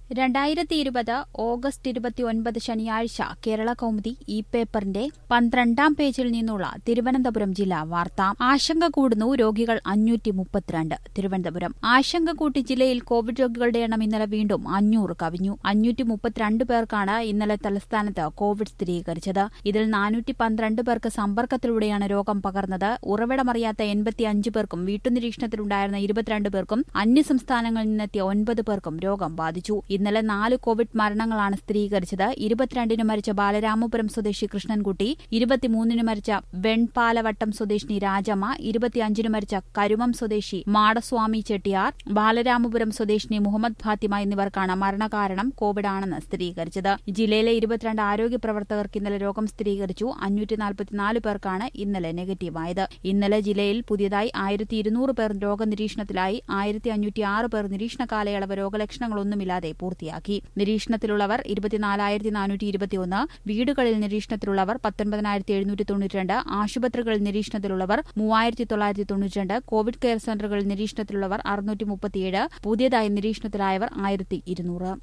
രണ്ടായിരത്തി ഇരുപത് ഓഗസ്റ്റ് ഇരുപത്തിയൊൻപത് ശനിയാഴ്ച കേരള കൗമുദി ഈ പേപ്പറിന്റെ പന്ത്രണ്ടാം പേജിൽ നിന്നുള്ള തിരുവനന്തപുരം ജില്ലാ വാർത്ത ആശങ്ക കൂടുന്നു രോഗികൾ അഞ്ഞൂറ്റി മുപ്പത്തിരണ്ട് തിരുവനന്തപുരം ആശങ്ക കൂട്ടി ജില്ലയിൽ കോവിഡ് രോഗികളുടെ എണ്ണം ഇന്നലെ വീണ്ടും അഞ്ഞൂറ് കവിഞ്ഞു അഞ്ഞൂറ്റി മുപ്പത്തിരണ്ട് പേർക്കാണ് ഇന്നലെ തലസ്ഥാനത്ത് കോവിഡ് സ്ഥിരീകരിച്ചത് ഇതിൽ നാനൂറ്റി പന്ത്രണ്ട് പേർക്ക് സമ്പർക്കത്തിലൂടെയാണ് രോഗം പകർന്നത് ഉറവിടമറിയാത്ത എൺപത്തിയഞ്ച് പേർക്കും വീട്ടുനിരീക്ഷണത്തിലുണ്ടായിരുന്ന ഇരുപത്തിരണ്ട് പേർക്കും അന്യസംസ്ഥാനങ്ങളിൽ നിന്നെത്തിയ ഒൻപത് പേർക്കും രോഗം ബാധിച്ചു ഇന്നലെ നാല് കോവിഡ് മരണങ്ങളാണ് സ്ഥിരീകരിച്ചത് ഇരുപത്തിരണ്ടിന് മരിച്ച ബാലരാമപുരം സ്വദേശി കൃഷ്ണൻകുട്ടി ഇരുപത്തിമൂന്നിന് മരിച്ച വെൺപാലവട്ടം സ്വദേശിനി രാജമ്മ ഇരുപത്തിയഞ്ചിന് മരിച്ച കരുമം സ്വദേശി മാടസ്വാമി ചെട്ടിയാർ ബാലരാമപുരം സ്വദേശിനി മുഹമ്മദ് ഫാത്തിമ എന്നിവർക്കാണ് മരണകാരണം കോവിഡാണെന്ന് സ്ഥിരീകരിച്ചത് ജില്ലയിലെ ഇരുപത്തിരണ്ട് ആരോഗ്യ പ്രവർത്തകർക്ക് ഇന്നലെ രോഗം സ്ഥിരീകരിച്ചു അഞ്ഞൂറ്റി നാൽപ്പത്തിനാല് പേർക്കാണ് ഇന്നലെ നെഗറ്റീവായത് ഇന്നലെ ജില്ലയിൽ പുതിയതായി ആയിരത്തി ഇരുന്നൂറ് പേർ രോഗനിരീക്ഷണത്തിലായി ആയിരത്തി അഞ്ഞൂറ്റി ആറ് പേർ നിരീക്ഷണ കാലയളവ് രോഗലക്ഷണങ്ങളൊന്നുമില്ലാതെ പൂർത്തിയാക്കി നിരീക്ഷണത്തിലുള്ളവർ ഇരുപത്തിനാലായിരത്തി നാനൂറ്റി ഇരുപത്തിയൊന്ന് വീടുകളിൽ നിരീക്ഷണത്തിലുള്ളവർ പത്തൊൻപതിനായിരത്തി എഴുന്നൂറ്റി തൊണ്ണൂറ്റിരണ്ട് ആശുപത്രികളിൽ നിരീക്ഷണത്തിലുള്ളവർ മൂവായിരത്തി തൊള്ളായിരത്തി തൊണ്ണൂറ്റിരണ്ട് കോവിഡ് കെയർ സെന്ററുകളിൽ നിരീക്ഷണത്തിലുള്ളവർ അറുന്നൂറ്റി മുപ്പത്തിയേഴ് പുതിയതായി നിരീക്ഷണത്തിലായവർ ആയിരത്തി ഇരുന്നൂറ്